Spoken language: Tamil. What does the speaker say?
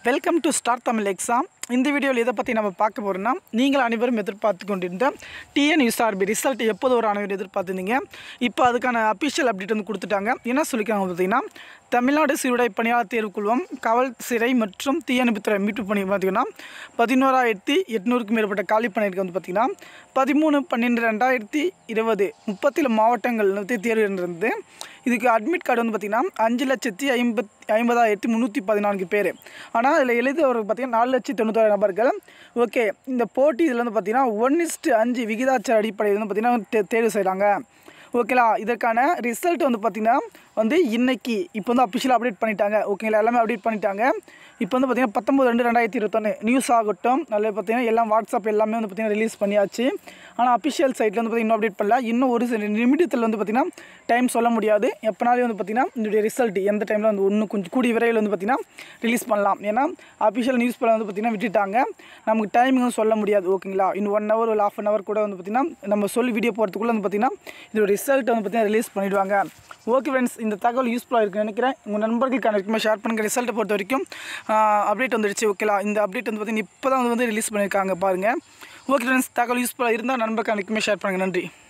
welcome to star Tamil exam இந்த வீடியோவில் எதை பற்றி நம்ம பார்க்க போகிறோம்னா நீங்கள் அனைவரும் எதிர்பார்த்து கொண்டிருந்த டிஎன் யூஸ்ஆர்பி ரிசல்ட் எப்போது ஒரு அனைவரும் எதிர்பார்த்துருந்தீங்க இப்போ அதுக்கான அஃபிஷியல் அப்டேட் வந்து கொடுத்துட்டாங்க என்ன சொல்லியிருக்காங்க பார்த்தீங்கன்னா தமிழ்நாடு சீருடை பணியாளர் தேர்வுக்குழுவம் காவல் சிறை மற்றும் தீயணைப்புத்துறை மீட்பு பணி பார்த்திங்கன்னா பதினோராயிரத்தி எட்நூறுக்கும் மேற்பட்ட காலி பணியிற்கு வந்து பார்த்திங்கன்னா பதிமூணு பன்னெண்டு ரெண்டாயிரத்தி இருபது முப்பத்தில் மாவட்டங்கள் வந்து தேர்வு இருந்தது இதுக்கு அட்மிட் கார்டு வந்து பார்த்திங்கன்னா அஞ்சு லட்சத்தி ஐம்பத் ஐம்பதாயிரத்தி முந்நூற்றி பதினான்கு பேர் ஆனால் இதில் எழுதியவர்கள் பார்த்திங்கன்னா நாலு லட்சத்தி தொண்ணூத்தாறு நபர்கள் ஓகே இந்த போட்டி இதில் வந்து பார்த்திங்கன்னா ஒன் இஸ்ட்டு அஞ்சு விகிதாச்சார அடிப்படையில் வந்து பார்த்திங்கன்னா தே- தேர்வு செய்கிறாங்க ஓகேலா இதற்கான ரிசல்ட் வந்து பார்த்திங்கன்னா வந்து இன்னைக்கு இப்போ வந்து அஃபிஷியலாக அப்டேட் பண்ணிட்டாங்க ஓகேங்களா எல்லாமே அப்டேட் பண்ணிட்டாங்க இப்போ வந்து பார்த்திங்கன்னா பத்தொம்பது ரெண்டு ரெண்டாயிரத்தி இருபத்தொன்று நியூஸ் ஆகட்டும் அதில் பார்த்திங்கன்னா எல்லாம் வாட்ஸ்அப் எல்லாமே வந்து பார்த்திங்கன்னா ரிலீஸ் பண்ணியாச்சு ஆனால் அஃபிஷியல் சைட்டில் வந்து பார்த்திங்கன்னா இன்னும் அப்டேட் பண்ணல இன்னும் ஒரு சில நிமிடத்தில் வந்து பார்த்திங்கன்னா டைம் சொல்ல முடியாது எப்போனாலும் வந்து பார்த்திங்கன்னா இதோடைய ரிசல்ட் எந்த டைமில் வந்து இன்னும் கொஞ்சம் கூடிய விரைவில் வந்து பார்த்திங்கன்னா ரிலீஸ் பண்ணலாம் ஏன்னா அஃபிஷியல் நியூஸ் பேப்பர் வந்து பார்த்திங்கன்னா விட்டுட்டாங்க நமக்கு டைமிங்கும் சொல்ல முடியாது ஓகேங்களா இன்னும் ஒன் ஹவர் ஒரு ஆஃப் அன் ஹவர் கூட வந்து பார்த்திங்கன்னா நம்ம சொல்லி வீடியோ போகிறதுக்குள்ளே வந்து பார்த்திங்கன்னா இதோட ரிசல்ட் வந்து பார்த்திங்கன்னா ரிலீஸ் பண்ணிடுவாங்க ஓகே ஃப்ரெண்ட்ஸ் இந்த தகவல் யூஸ்ஃபுல்லாக இருக்குன்னு நினைக்கிறேன் உங்கள் நண்பர்களுக்கு அனைத்துமே ஷேர் பண்ணுங்க ரிசல்ட்டை பொறுத்த வரைக்கும் அப்டேட் வந்துடுச்சு ஓகேலா இந்த அப்டேட் வந்து பார்த்திங்கன்னா இப்போ தான் வந்து ரிலீஸ் பண்ணியிருக்காங்க பாருங்கள் ஓகே ஃப்ரெண்ட்ஸ் தகவல் யூஸ்ஃபுல்லாக இருந்தால் நண்பர்களுக்கு அனைத்துமே ஷேர் பண்ணுங்கள் நன்றி